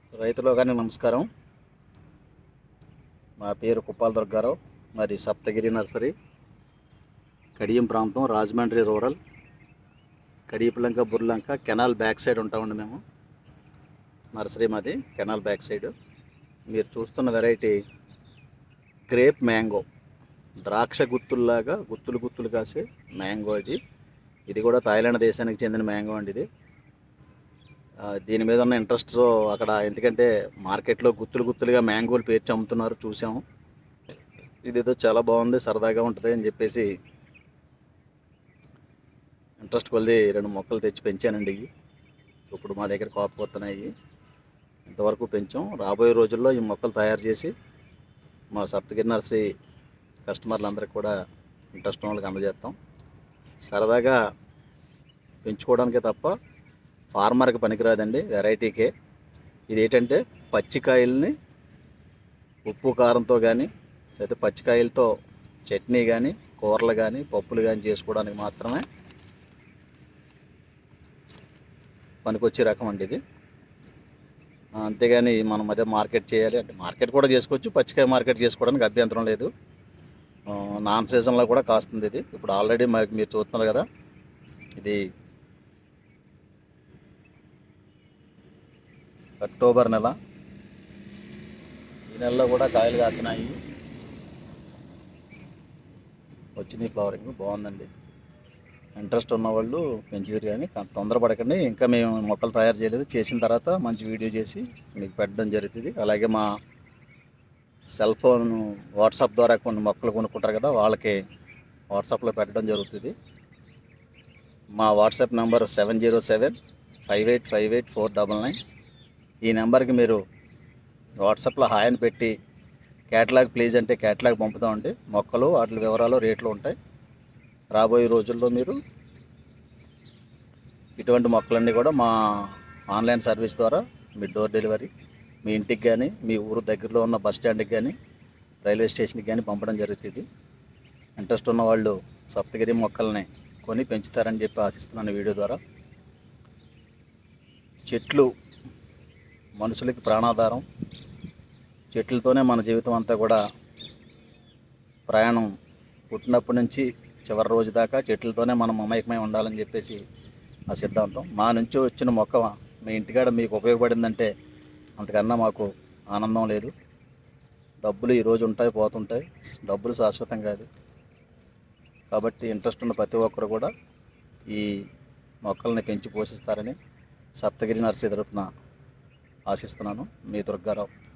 రైతులో కానీ నమస్కారం మా పేరు కుప్పాల దుర్గారావు మరి సప్తగిరి నర్సరీ కడియం ప్రాంతం Rajahmundry rural Kadiyapulanka Burlanka canal back side ఉంటామండి మేము నర్సరీ మాది కెనాల్ బ్యాక్ సైడ్ మీరు చూస్తున్న వెరైటీ గ్రేప్ మ్యాంగో ద్రాక్ష గుత్తుల్లాగా గుత్తులు గుత్తులు కాసే మ్యాంగో ఇది ఇది కూడా థాయిలాండ్ దేశానికి చెందిన మ్యాంగో అండి ఇది ఆ, దీని మీద ఉన్న ఇంట్రెస్ట్ అక్కడ ఎందుకంటే మార్కెట్లో గుత్తులు గుత్తులుగా మ్యాంగోలు పేర్చి అమ్ముతున్నారు చూసాము ఇదేదో చాలా బాగుంది సరదాగా ఉంటుంది అని చెప్పేసి ఇంట్రెస్ట్ కొలిది రెండు మొక్కలు తెచ్చి పెంచానండి ఇవి ఇప్పుడు మా దగ్గర కాపుకొస్తున్నాయి ఇంతవరకు పెంచాం రాబోయే రోజుల్లో ఈ మొక్కలు తయారు చేసి మా సప్తగిరి నర్సరీ కస్టమర్లందరికీ కూడా ఇంట్రెస్ట్ ఉన్న వాళ్ళకి అందజేస్తాం సరదాగా పెంచుకోవడానికే తప్ప ఫార్మర్కి పనికిరాదండి వెరైటీకే ఇది ఏంటంటే పచ్చికాయల్ని ఉప్పు కారంతో కానీ లేదా పచ్చికాయలతో చట్నీ కానీ కూరలు కానీ పప్పులు కానీ చేసుకోవడానికి మాత్రమే పనికొచ్చే రకం అండి ఇది ఆ, అంతేగాని మనం అదే మార్కెట్ చేయాలి అంటే మార్కెట్ కూడా చేసుకోవచ్చు పచ్చికాయ మార్కెట్ చేసుకోవడానికి అభ్యంతరం లేదు ఆ, నాన్ సీజన్లో కూడా కాస్తుంది ఇది ఇప్పుడు ఆల్రెడీ మాకు మీరు చూస్తున్నారు కదా ఇది అక్టోబర్ నెల ఈ నెలలో కూడా కాయలు కాస్తున్నాయి వచ్చింది ఫ్లవరింగ్ బాగుందండి ఇంట్రెస్ట్ ఉన్నవాళ్ళు పెంచుదురు కానీ కాస్త తొందరపడకండి ఇంకా మేము మొక్కలు తయారు చేయలేదు చేసిన తర్వాత మంచి వీడియో చేసి మీకు పెట్టడం జరుగుతుంది అలాగే మా సెల్ ఫోన్ వాట్సాప్ ద్వారా కొన్ని మొక్కలు కొనుక్కుంటారు కదా వాళ్ళకి వాట్సాప్లో పెట్టడం జరుగుతుంది మా WhatsApp number seven zero seven five eight five eight four double nine ఈ నెంబర్కి మీరు వాట్సాప్లో హాయ్ అని పెట్టి క్యాటలాగ్ ప్లీజ్ అంటే క్యాటలాగ్ పంపుతామండి మొక్కలు వాటి వివరాలు రేట్లు ఉంటాయి రాబోయే రోజుల్లో మీరు ఇటువంటి మొక్కలన్నీ కూడా మా ఆన్లైన్ సర్వీస్ ద్వారా మీ డోర్ డెలివరీ మీ ఇంటికి కానీ మీ ఊరు దగ్గరలో ఉన్న బస్ స్టాండ్కి కానీ రైల్వే స్టేషన్కి కానీ పంపడం జరుగుతుంది ఇంట్రెస్ట్ ఉన్న వాళ్ళు సప్తగిరి మొక్కల్ని కొని పెంచుతారని చెప్పి ఆశిస్తున్నాను ఈ వీడియో ద్వారా చెట్లు మనుషులకి ప్రాణాధారం చెట్లతోనే మన జీవితం అంతా కూడా ప్రయాణం పుట్టినప్పటి నుంచి చివరి రోజు దాకా చెట్లతోనే మనం మమేకమై ఉండాలని చెప్పేసి ఆ సిద్ధాంతం మా నుంచి వచ్చిన మొక్క మీ ఇంటికాడ మీకు ఉపయోగపడిందంటే అంతకన్నా మాకు ఆనందం లేదు డబ్బులు ఈరోజు ఉంటాయి పోతుంటాయి డబ్బులు శాశ్వతం కాదు కాబట్టి ఇంట్రెస్ట్ ఉన్న ప్రతి ఒక్కరు కూడా ఈ మొక్కల్ని పెంచి పోషిస్తారని సప్తగిరి నర్సరీ తరపున ఆశిస్తున్నాను మీ దుర్గారావు